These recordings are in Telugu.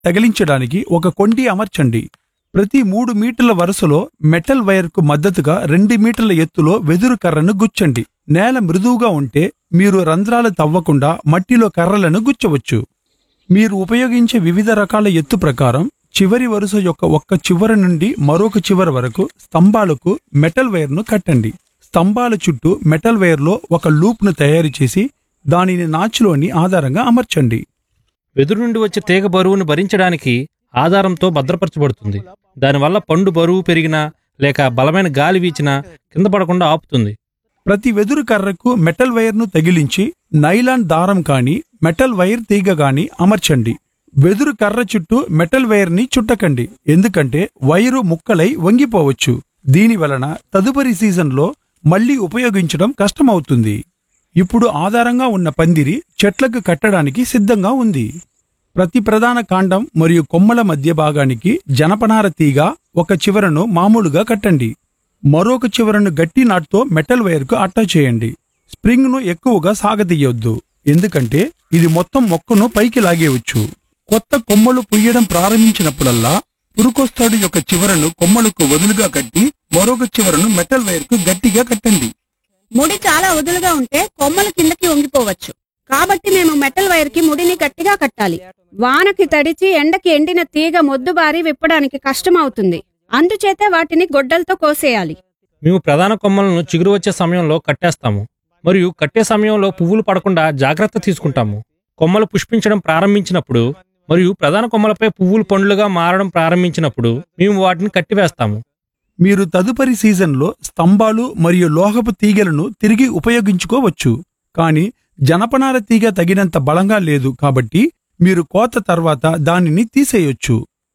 తగిలించడానికి ఒక కొండి అమర్చండి ప్రతి మూడు మీటర్ల వరుసలో మెటల్ వైర్కు మద్దతుగా రెండు మీటర్ల ఎత్తులో వెదురు కర్రను గుచ్చండి నేల మృదువుగా ఉంటే మీరు రంధ్రాలు తవ్వకుండా మట్టిలో కర్రలను గుచ్చవచ్చు మీరు ఉపయోగించే వివిధ రకాల ఎత్తు ప్రకారం చివరి వరుస యొక్క ఒక్క చివర నుండి మరొక చివర వరకు స్తంభాలకు మెటల్ వైర్ను కట్టండి స్తంభాల చుట్టూ మెటల్ వైర్లో ఒక లూప్ను తయారు చేసి దానిని నాచులోని ఆధారంగా అమర్చండి వెదురు నుండి వచ్చే తీగ బరువును భరించడానికి ఆధారంతో భద్రపరచబడుతుంది దానివల్ల పండు బరువు పెరిగినా లేక బలమైన గాలి వీచినా కింద పడకుండా ఆపుతుంది ప్రతి వెదురు కర్రకు మెటల్ వైర్ను తగిలించి నైలాన్ దారం కాని మెటల్ వైర్ తీగ గాని అమర్చండి వెదురు కర్ర చుట్టూ మెటల్ వైర్ని చుట్టకండి ఎందుకంటే వైరు ముక్కలై వంగిపోవచ్చు దీని వలన తదుపరి సీజన్లో మళ్లీ ఉపయోగించడం కష్టమవుతుంది ఇప్పుడు ఆధారంగా ఉన్న పందిరి చెట్లకు కట్టడానికి సిద్ధంగా ఉంది ప్రతి ప్రధాన కాండం మరియు కొమ్మల మధ్య భాగానికి జనపనార తీగ ఒక చివరను మామూలుగా కట్టండి మరొక చివరను గట్టి నాటుతో మెటల్ వైర్కు అటాచ్ చేయండి స్ప్రింగ్ను ఎక్కువగా సాగతీయొద్దు ఎందుకంటే ఇది మొత్తం మొక్కను పైకి లాగేయవచ్చు కొత్త కొమ్మలు పుయ్యడం ప్రారంభించినప్పుడల్లా పురుకొస్తాడు యొక్క చివరను కొమ్మలకు వదులుగా కట్టి మరొక చివరను మెటల్ వైర్కు గట్టిగా కట్టండి ముడి చాలా వదులుగా ఉంటే కొమ్మలు కిందకి వంగిపోవచ్చు కాబట్టి మేము మెటల్ వైర్ కి ముడిని గట్టిగా కట్టాలి వానకి తడిచి ఎండకి ఎండిన తీగ మొద్దుబారి విప్పడానికి కష్టం అవుతుంది అందుచేతే వాటిని గొడ్డలతో కోసేయాలి మేము ప్రధాన కొమ్మలను చిగురు వచ్చే సమయంలో కట్టేస్తాము మరియు కట్టే సమయంలో పువ్వులు పడకుండా జాగ్రత్త తీసుకుంటాము కొమ్మలు పుష్పించడం ప్రారంభించినప్పుడు మరియు ప్రధాన కొమ్మలపై పువ్వులు పండ్లుగా మారడం ప్రారంభించినప్పుడు మేము వాటిని కట్టివేస్తాము మీరు తదుపరి సీజన్లో స్తంభాలు మరియు లోహపు తీగలను తిరిగి ఉపయోగించుకోవచ్చు కానీ జనపనార తీగ తగినంత బలంగా లేదు కాబట్టి మీరు కోత తర్వాత దానిని తీసేయొచ్చు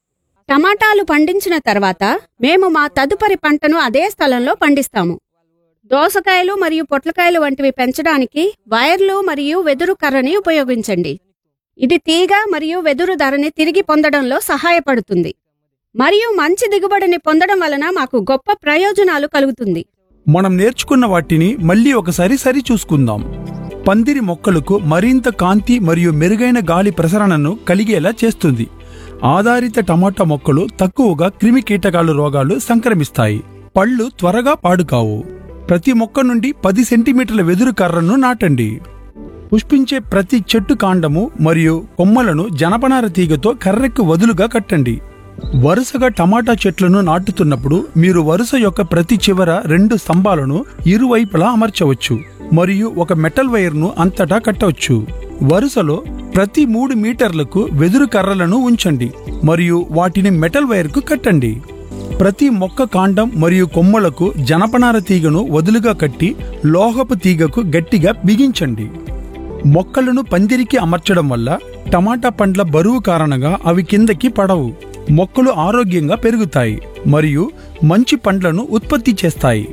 టమాటాలు పండించిన తర్వాత మేము మా తదుపరి పంటను అదే స్థలంలో పండిస్తాము దోసకాయలు మరియు పొట్లకాయలు వంటివి పెంచడానికి వైర్లు మరియు వెదురు కర్రని ఉపయోగించండి ఇది తీగ మరియు వెదురు ధరని తిరిగి పొందడంలో సహాయపడుతుంది మరియు మంచి దిగుబడిని పొందడం వలన మాకు గొప్ప ప్రయోజనాలు కలుగుతుంది మనం నేర్చుకున్న వాటిని మళ్ళీ ఒకసారి సరి చూసుకుందాం పందిరి మొక్కలకు మరింత కాంతి మరియు మెరుగైన గాలి ప్రసరణను కలిగేలా చేస్తుంది ఆధారిత టమాటా మొక్కలు తక్కువగా క్రిమి కీటకాలు రోగాలు సంక్రమిస్తాయి పళ్ళు త్వరగా పాడుకావు ప్రతి మొక్క నుండి పది సెంటీమీటర్ల వెదురు కర్రను నాటండి పుష్పించే ప్రతి చెట్టు కాండము మరియు కొమ్మలను జనపనార తీగతో కర్రెక్కు వదులుగా కట్టండి వరుసగా టమాటా చెట్లను నాటుతున్నప్పుడు మీరు వరుస యొక్క ప్రతి చివర రెండు స్తంభాలను ఇరువైపులా అమర్చవచ్చు మరియు ఒక మెటల్ వైర్ను అంతటా కట్టవచ్చు వరుసలో ప్రతి మూడు మీటర్లకు వెదురు కర్రలను ఉంచండి మరియు వాటిని మెటల్ వైర్కు కట్టండి ప్రతి మొక్క కాండం మరియు కొమ్మలకు జనపనార తీగను వదులుగా కట్టి లోహపు తీగకు గట్టిగా బిగించండి మొక్కలను పందిరికి అమర్చడం వల్ల టమాటా పండ్ల బరువు కారణంగా అవి కిందకి పడవు మొక్కలు ఆరోగ్యంగా పెరుగుతాయి మరియు మంచి పండ్లను ఉత్పత్తి చేస్తాయి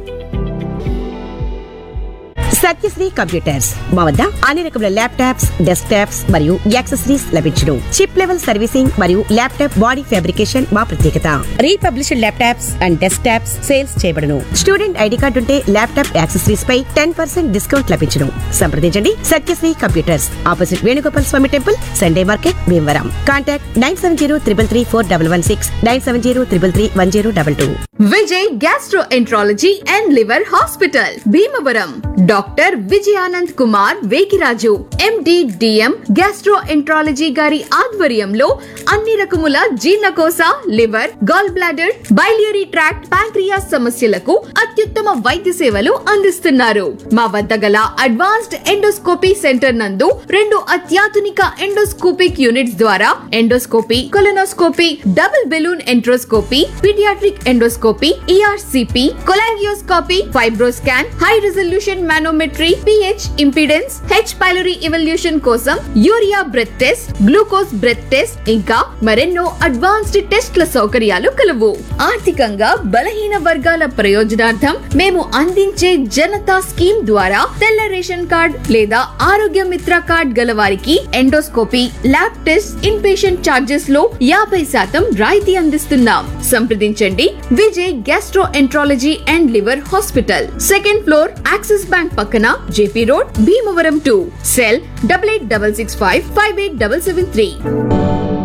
సత్యశ్రీ కంప్యూటర్స్ మా వద్ద అన్ని రకముల ల్యాప్టాప్స్ డెస్క్ టాప్స్ మరియు యాక్సెసరీస్ లభించును చిప్ లెవెల్ సర్వీసింగ్ మరియు ల్యాప్టాప్ బాడీ ఫ్యాబ్రికేషన్ మా ప్రత్యేకత refurbished laptops and desktops sales చేయబడును స్టూడెంట్ ఐడి కార్డు ఉంటే ల్యాప్టాప్ యాక్సెసరీస్ పై టెన్ పర్సెంట్ డిస్కౌంట్ లభించును సంప్రదించండి Satyasri computers opposite Venugopal Swamy temple Sunday market Bhimavaram contact nine seven zero triple three four double one six nine seven zero triple three one zero double two Vijay gastroenterology and liver hospital Bhimavaram doctor Vijayanand Kumar Vekiraju M D D M gastroenterology గారి ఆధ్వర్యంలో అన్ని రకముల జీర్ణకోశ liver gall bladder biliary tract pancreas సమస్యలకు అత్యుత్తమ వైద్య సేవలు అందిస్తున్నారు మా వద్ద గల అడ్వాన్స్డ్ ఎండోస్కోపీ సెంటర్ నందు రెండు అత్యాధునిక ఎండోస్కోపిక్ యూనిట్స్ ద్వారా endoscopy colonoscopy double balloon enteroscopy paediatric endoscopy E R C P cholangioscopy FibroScan high resolution manometry P H impedance H pylori evaluation కోసం urea breath test glucose breath test ఇంకా మరెన్నో అడ్వాన్స్డ్ టెస్ట్ల సౌకర్యాలు కలవు ఆర్థికంగా బలహీన వర్గాల ప్రయోజనార్థం మేము అందించే జనతా స్కీమ్ ద్వారా తెల్ల రేషన్ కార్డ్ లేదా ఆరోగ్య మిత్ర కార్డ్ గల వారికి endoscopy lab test in patient charges లో యాభై శాతం రాయితీ అందిస్తున్నాం సంప్రదించండి Vijay gastroenterology and liver hospital second floor Axis Bank పక్కన J P road Bhimavaram to cell double eight double six five five eight double seven three